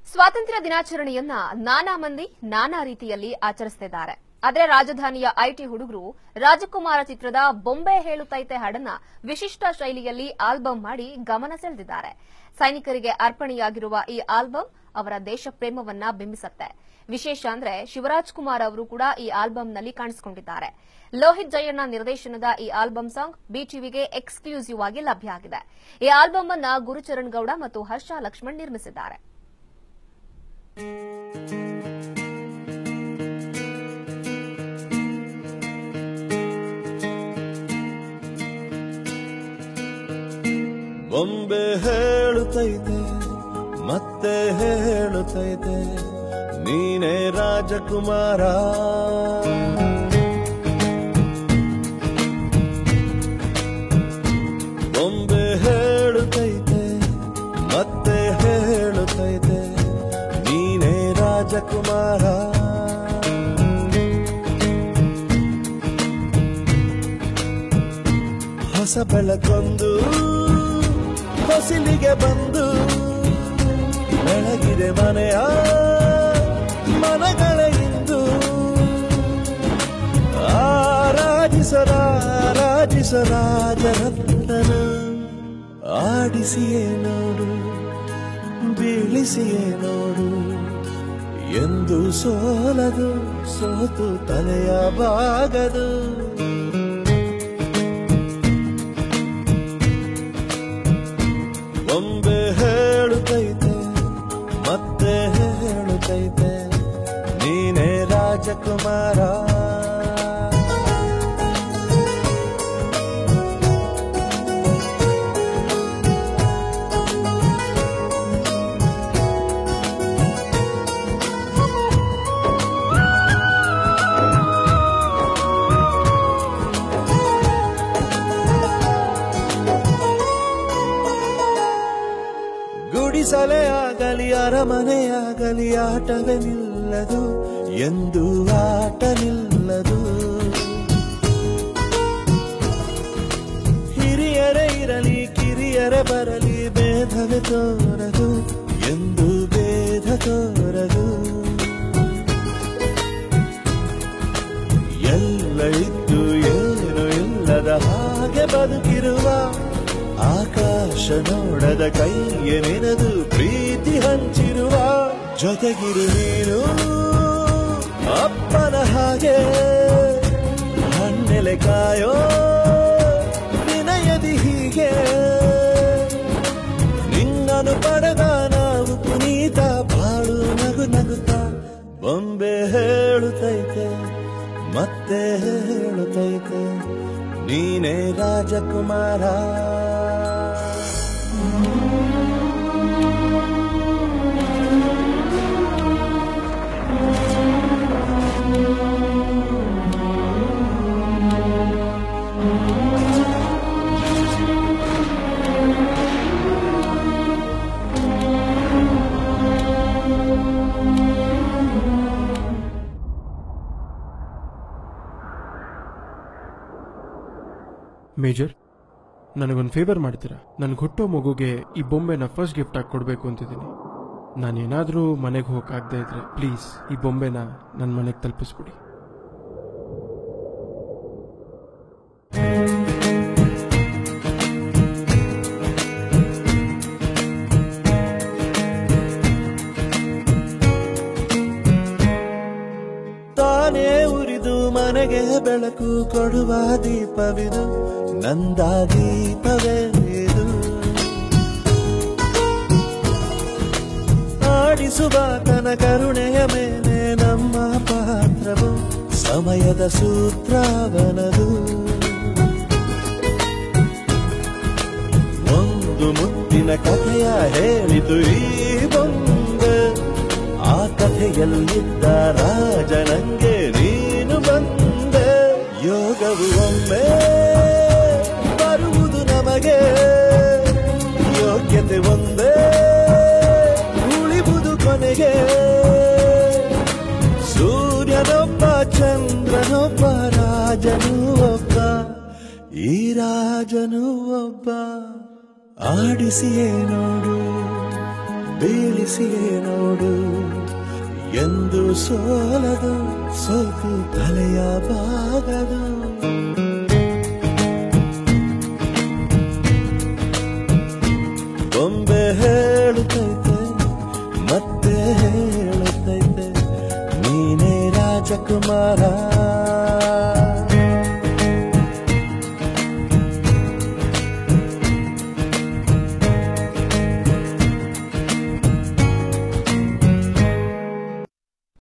ಸ್ವಾತಂತ್ರ್ಯ ದಿನಾಚರಣೆಯನ್ನ ನಾನಾ ಮಂದಿ ನಾನಾ ರೀತಿಯಲ್ಲಿ ಆಚರಿಸುತ್ತಿದ್ದಾರೆ ಆದ್ರೆ ರಾಜಧಾನಿಯ ಐಟಿ ಹುಡುಗರು ರಾಜಕುಮಾರ ಚಿತ್ರದ ಬೊಂಬೆ ಹೇಳುತ್ತೈತೆ ಹಾಡನ್ನ ವಿಶಿಷ್ಟ ಶೈಲಿಯಲ್ಲಿ ಆಲ್ಬಂ ಮಾಡಿ ಗಮನ ಸೆಳೆದಿದ್ದಾರೆ ಸೈನಿಕರಿಗೆ ಅರ್ಪಣೆಯಾಗಿರುವ ಈ ಆಲ್ಬಂ ಅವರ ದೇಶ ಪ್ರೇಮವನ್ನ ಬಿಂಬಿಸುತ್ತೆ ವಿಶೇಷ ಅಂದ್ರೆ ಶಿವರಾಜ್ ಕುಮಾರ್ ಅವರು ಕೂಡ ಈ ಆಲ್ಬಂನಲ್ಲಿ ಕಾಣಿಸಿಕೊಂಡಿದ್ದಾರೆ ಲೋಹಿತ್ ಜಯಣ್ಣ ನಿರ್ದೇಶನದ ಈ ಆಲ್ಬಂ ಸಾಂಗ್ ಬಿಟಿವಿಗೆ ಎಕ್ಸ್ಕ್ಲೂಸಿವ್ ಆಗಿ ಲಭ್ಯ ಆಗಿದೆ ಈ ಆಲ್ಬಂ ಅನ್ನ ಗುರುಚರಣ್ ಗೌಡ ಮತ್ತು ಹರ್ಷ ಲಕ್ಷ್ಮಣ್ ನಿರ್ಮಿಸಿದ್ದಾರೆ ಬೊಂಬೆ ಹೇಳುತ್ತೈತೆ ಮತ್ತೆ ಹೇಳುತ್ತೈತೆ ನೀನೇ ರಾಜಕುಮಾರ ಬೊಂಬೆ ಹೇಳುತ್ತೈತೆ ಮತ್ತೆ ಹೇಳುತ್ತೈತೆ ನೀನೇ ರಾಜಕುಮಾರ ಹೊಸ ಬೆಳಕೊಂದು ಹೊಸಿಲಿಗೆ ಬಂದು ಬೆಳಗಿದೆ ಮನೆಯ ಮನಗಳ ಇಂದು ಆರಾಜಿಸರಾಜಿಸರಾಜರತ್ನ ಆಡಿಸಿಯೇ ನೋಡು ಬೀಳಿಸಿಯೇ ನೋಡು ಎಂದು ಸೋಲದು ಸೋತು ತಲೆಯ ಬಾಗದು ಬೊಂಬೆ ಹೇಳುತ್ತೈತೆ ಮತ್ತೆ ಹೇಳುತ್ತೈತೆ ನೀನೇ ರಾಜಕುಮಾರ ಗುಡಿಸಲೇ ಆಗಲಿ ಅರಮನೆಯಾಗಲಿ ಆಟವೇ ನಿಲ್ಲದು ಎಂದು ಆಟ ನಿಲ್ಲದು ಹಿರಿಯರೇ ಇರಲಿ ಕಿರಿಯರೇ ಬರಲಿ ಭೇದವೇ ತೋರದು ಎಂದು ಭೇದ ತೋರದು ಎಲ್ಲ ಇದ್ದು ಏನು ಇಲ್ಲದ ಹಾಗೆ ಬದುಕಿರುವ ಆಕಾಶ ನೋಡದ ಕೈಗೆ ನೆನೆದು ಪ್ರೀತಿ ಹಂಚಿರುವ ಜೊತೆಗಿರು ನೀನು ಅಪ್ಪನ ಹಾಗೆ ಹಣ್ಣೆಲೆ ಕಾಯೋ ವಿನಯದಿ ಹೀಗೆ ನಿನ್ನನು ಪಡೆದ ನಾವು ಪುನೀತ ಬಾಳು ನಗು ನಗುತ್ತಾ ಬೊಂಬೆ ಹೇಳುತ್ತೈತೆ ಮತ್ತೆ ಹೇಳುತ್ತೈತೆ ನೀನೇ ರಾಜಕುಮಾರ ಮೇಜರ್ ನನಗೊಂದು ಫೇವರ್ ಮಾಡ್ತೀರಾ ನನಗೆ ಹುಟ್ಟೋ ಮಗುಗೆ ಈ ಬೊಂಬೆನ ಫಸ್ಟ್ ಗಿಫ್ಟ್ ಆಗಿ ಕೊಡಬೇಕು ಅಂತಿದ್ದೀನಿ ನಾನೇನಾದರೂ ಮನೆಗೆ ಹೋಗಕ್ಕಾಗದೇ ಇದ್ರೆ ಪ್ಲೀಸ್ ಈ ಬೊಂಬೆನ ನನ್ನ ಮನೆಗೆ ತಲುಪಿಸ್ಬಿಡಿ ತಾನೇ ಉರಿದು ಮನೆಗೆ ಬೆಳಕು ಕೊಡುವ ದೀಪವಿದು ನಂದ ದೀಪವೇ ಇದು ಆಡಿಸುವ ತನ ಕರುಣೆಯ ಮೇಲೆ ನಮ್ಮ ಪಾತ್ರವು ಸಮಯದ ಸೂತ್ರವನದು ಒಂದು ಮುತ್ತಿನ ಕಥೆಯ ಹೇಳಿತು ಈ ಬೊಂಬೆ ಆ ಕಥೆಯಲ್ಲಿದ್ದ ರಾಜನಂಗೆ ನೀನು ಬಂದೆ ಯೋಗವು ಒಮ್ಮೆ ಬರುವುದು ನಮಗೆ ಯೋಗ್ಯತೆ ಒಂದೇ ಉಳಿಬುದು ಕೊನೆಗೆ ಸೂರ್ಯನೊಬ್ಬ ಚಂದ್ರನೊಬ್ಬ ರಾಜನು ಒಬ್ಬ ಈ ರಾಜನು ಒಬ್ಬ ಆಡಿಸಿಯೇ ನೋಡು ಬೀಳಿಸಿಯೇ ನೋಡು ಎಂದು ಸೋಲದು ಸೋತು ತಲೆಯ ಬಾಗದು ಬೊಂಬೆ ಹೇಳುತ್ತೈತೆ ಮತ್ತೆ ಹೇಳುತ್ತೈತೆ ನೀನೇ ರಾಜಕುಮಾರ